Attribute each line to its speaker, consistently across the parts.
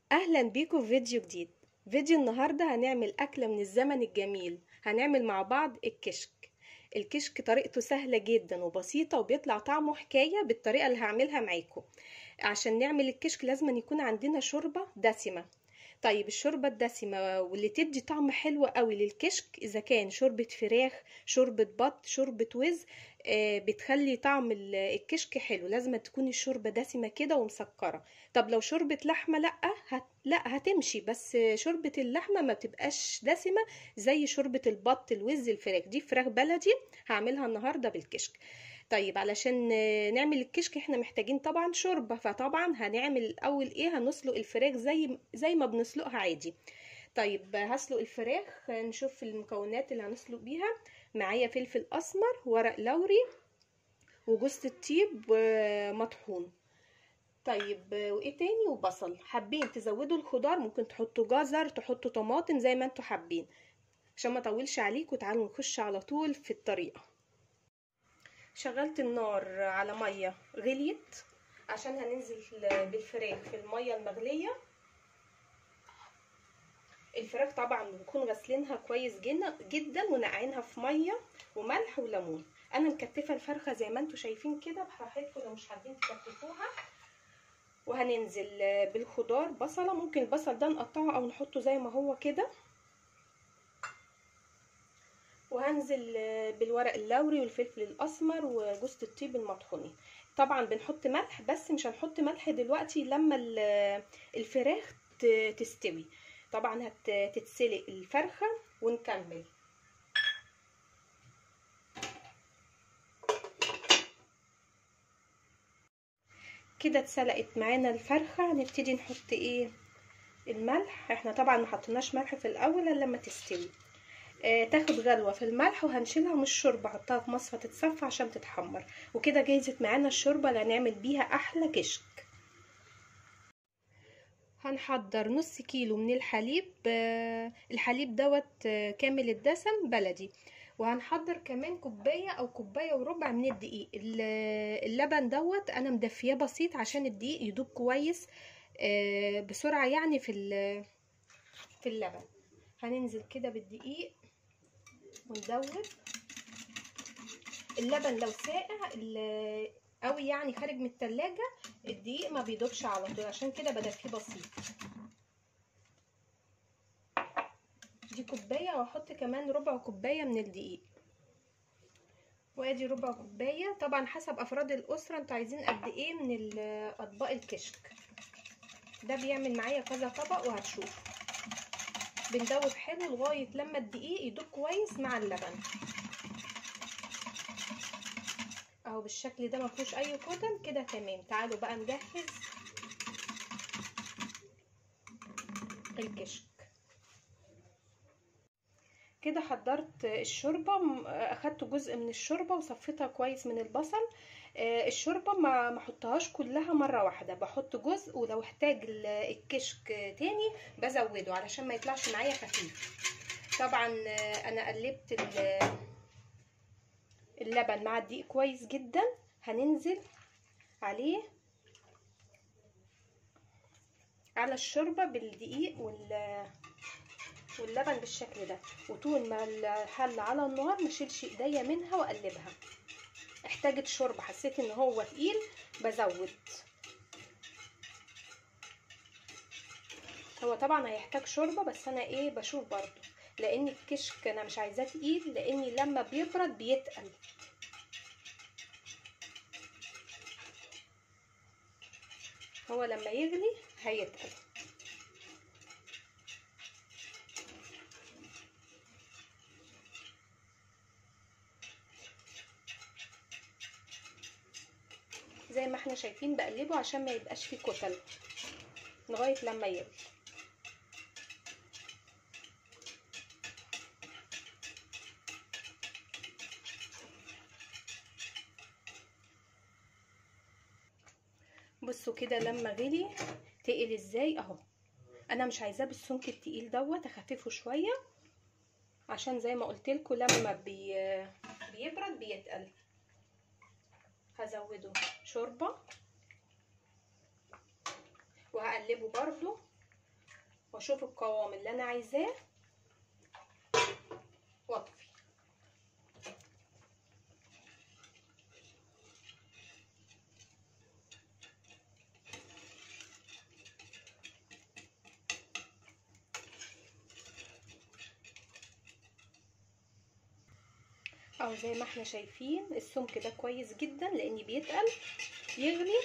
Speaker 1: اهلا بيكم في فيديو جديد فيديو النهارده هنعمل اكله من الزمن الجميل هنعمل مع بعض الكشك الكشك طريقته سهله جدا وبسيطه وبيطلع طعمه حكايه بالطريقه اللي هعملها معاكم عشان نعمل الكشك لازم يكون عندنا شوربه دسمه طيب الشوربه الدسمه واللي تدي طعم حلو قوي للكشك اذا كان شوربه فراخ شوربه بط شوربه وز آه، بتخلي طعم ال- الكشك حلو لازم تكون الشوربه دسمه كده ومسكره طب لو شوربه لحمه لا هت... لا هتمشي بس شوربه اللحمه ما بتبقاش دسمه زي شوربه البط الوز الفراخ دي فراخ بلدي هعملها النهارده بالكشك طيب علشان آه، نعمل الكشك احنا محتاجين طبعا شوربه فطبعا هنعمل الاول ايه هنسلق الفراخ زي زي ما بنسلقها عادي طيب هسلق الفراخ نشوف المكونات اللي هنسلق بيها معايا فلفل اسمر ورق لوري وجوز الطيب ومطحون طيب وايه تاني وبصل حابين تزودوا الخضار ممكن تحطوا جزر تحطوا طماطم زي ما انتوا حابين عشان ما اطولش عليكم تعالوا نخش على طول في الطريقه شغلت النار على ميه غليت عشان هننزل بالفراخ في الميه المغليه الفراخ طبعا بنكون غاسلينها كويس جدا ونقعينها في ميه وملح وليمون انا مكتفه الفرخه زي ما انتم شايفين كده براحتكم لو مش حابين تكتفوها وهننزل بالخضار بصله ممكن البصل ده نقطعه او نحطه زي ما هو كده وهنزل بالورق اللوري والفلفل الاسمر وجوز الطيب المطحونين طبعا بنحط ملح بس مش هنحط ملح دلوقتي لما الفراخ تستوي طبعا هتتسلق الفرخه ونكمل كده اتسلقت معانا الفرخه هنبتدي نحط ايه الملح احنا طبعا ما حطيناش ملح في الاول الا لما تستوي آه تاخد غلوه في الملح وهنشيلها من الشوربه احطها في مصفى تتصفى عشان تتحمر وكده جهزت معانا الشوربه اللي هنعمل بيها احلى كشك هنحضر نص كيلو من الحليب آه الحليب دوت آه كامل الدسم بلدي وهنحضر كمان كوبايه او كوبايه وربع من الدقيق اللبن دوت انا مدفياه بسيط عشان الدقيق يدوب كويس آه بسرعه يعني في في اللبن هننزل كده بالدقيق وندوب اللبن لو ساقع قوي يعني خارج من التلاجة الدقيق ما بيدوبش على طول عشان كده بدفيه بسيط دي كوباية واحط كمان ربع كوباية من الدقيق وادي ربع كوباية طبعا حسب افراد الاسرة انتوا عايزين قد ايه من اطباق الكشك ده بيعمل معايا كذا طبق وهتشوفوا بندوب حلو لغاية لما الدقيق يدوب كويس مع اللبن اهو بالشكل ده مفيهوش اي كتل كده تمام تعالوا بقى نجهز الكشك كده حضرت الشوربه اخدت جزء من الشوربه وصفيتها كويس من البصل الشوربه ما احطهاش كلها مره واحده بحط جزء ولو احتاج الكشك تاني بزوده علشان ما يطلعش معايا خفيف طبعا انا قلبت اللبن مع الدقيق كويس جدا هننزل عليه على الشوربه بالدقيق وال واللبن بالشكل ده وطول ما الحل على النار مشيلش ايديا منها واقلبها احتاجت شوربه حسيت ان هو تقيل بزود هو طبعا هيحتاج شوربه بس انا ايه بشوف برضو لان الكشك انا مش عايزاه تقيل لاني لما بيبرد بيتقل هو لما يغلي هيتقل زي ما احنا شايفين بقلبه عشان ما يبقاش فيه كتل لغايه لما يغلي بصوا كده لما غلي تقل ازاي اهو انا مش عايزاه بالسمك التقيل دوت اخففه شويه عشان زي ما قلت لكم لما بي... بيبرد بيتقل هزوده شوربه وهقلبه برضو واشوف القوام اللي انا عايزاه واطفي او زي ما احنا شايفين السمك ده كويس جدا لان بيتقل يغلي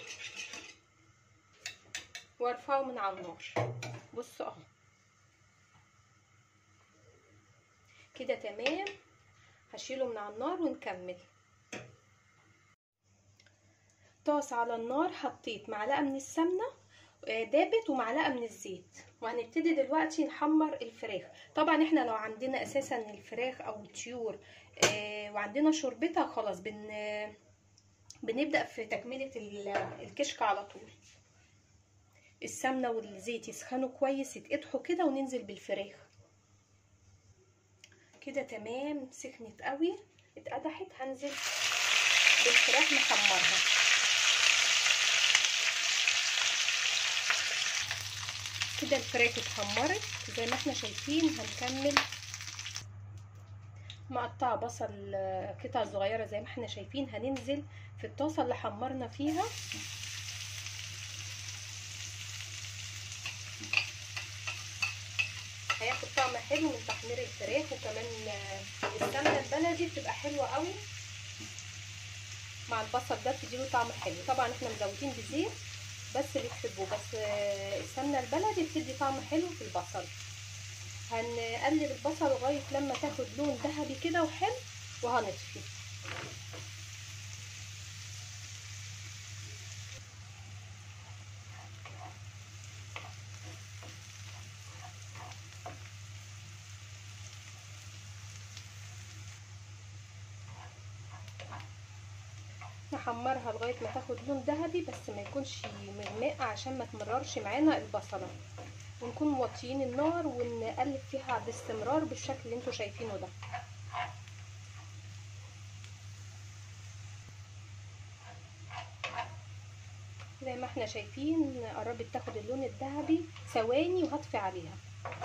Speaker 1: وارفعه من على النار بصوا اهو كده تمام هشيله من على النار ونكمل طاسة على النار حطيت معلقة من السمنة دابت ومعلقة من الزيت وهنبتدي دلوقتي نحمر الفراخ طبعا احنا لو عندنا اساسا الفراخ او الطيور اه وعندنا شوربتها خلاص بن بنبدأ في تكملة الكشك على طول السمنة والزيت يسخنوا كويس يتقطحوا كده وننزل بالفراخ كده تمام سخنت قوي اتقدحت هنزل بالفراخ نحمرها كده الفراخ اتحمرت زي ما احنا شايفين هنكمل مقطعه بصل قطع صغيره زي ما احنا شايفين هننزل في الطاسه اللي حمرنا فيها هياخد طعم حلو من تحمير الفراخ وكمان السمنه البلدي بتبقى حلوه قوي مع البصل ده بتديله طعم حلو طبعا احنا مزودين بزيت بس اللي تحبوه بس السمنه البلدي بتدي طعم حلو في البصل هنقلب البصل لغايه لما تاخد لون ذهبي كده وحلو وهنطفي نحمرها لغايه ما تاخد لون ذهبي بس ما يكونش مغمقه عشان ما تمررش معانا البصله ونكون موطيين النار ونقلب فيها باستمرار بالشكل اللي انتوا شايفينه ده زي ما احنا شايفين قربت تاخد اللون الذهبي ثواني وهطفي عليها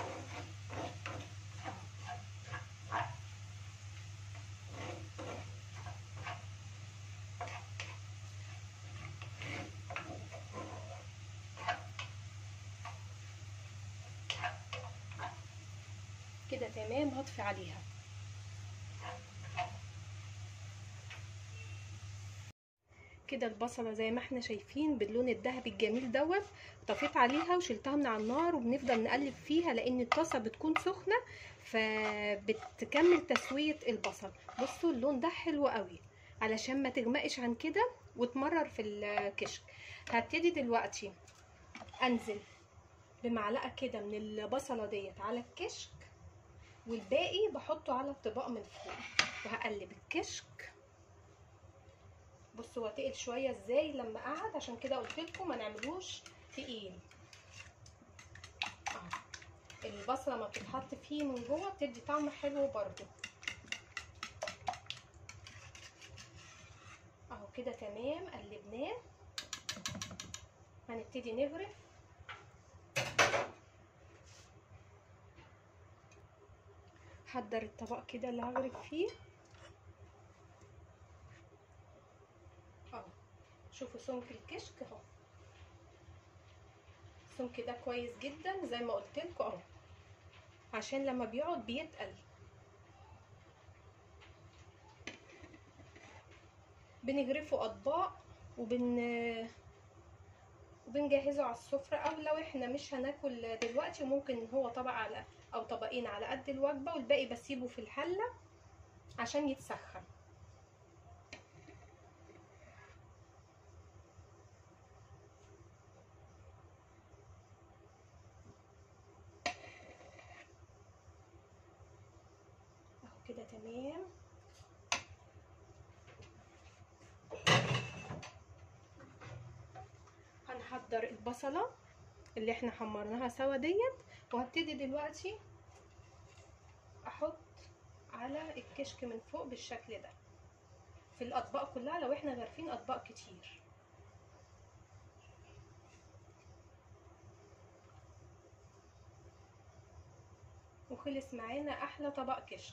Speaker 1: كده تمام هطفي عليها كده البصلة زي ما احنا شايفين باللون الذهبي الجميل دوت طفيت عليها وشلتها من على النار وبنفضل نقلب فيها لان الطاسة بتكون سخنة فبتكمل تسوية البصل بصوا اللون ده حلو قوي علشان ما تغمقش عن كده وتمرر في الكشك هبتدي دلوقتي انزل بمعلقة كده من البصلة ديت على الكشك والباقي بحطه على الطبق من فوق وهقلب الكشك بصوا هو تقل شويه ازاي لما قعد عشان كده قلت لكم ما نعملوش تقيل اهو البصله ما بتتحط فيه من جوه بتدي طعم حلو برده اهو كده تمام قلبناه هنبتدي نغرف حضر الطبق كده اللي هغرف فيه اهو شوفوا سمك الكشك اهو السمك ده كويس جدا زي ما قلت لكم اهو عشان لما بيقعد بيتقل بنغرفه اطباق وبن وبنجهزه على السفرة او لو احنا مش هناكل دلوقتي ممكن هو طبق على او طبقين على قد الوجبة والباقي بسيبه في الحلة عشان يتسخن اهو كده تمام هنحضر البصلة اللي احنا حمرناها سوا ديت وهبتدي دلوقتي احط على الكشك من فوق بالشكل ده في الاطباق كلها لو احنا غارفين اطباق كتير وخلص معانا احلى طبق كشك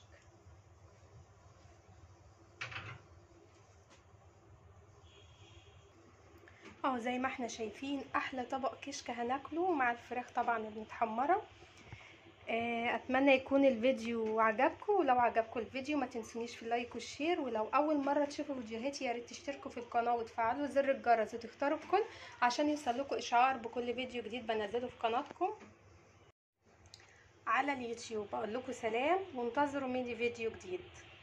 Speaker 1: اه زي ما احنا شايفين احلى طبق كشك هناكله مع الفراخ طبعا المتحمره اتمنى يكون الفيديو عجبكم ولو عجبكم الفيديو ما تنسونيش في اللايك والشير ولو اول مره تشوفوا فيديوهاتي يا ريت تشتركوا في القناه وتفعلوا زر الجرس وتختاروا الكل عشان يوصلكوا اشعار بكل فيديو جديد بنزله في قناتكم على اليوتيوب اقول لكم سلام وانتظروا مني فيديو جديد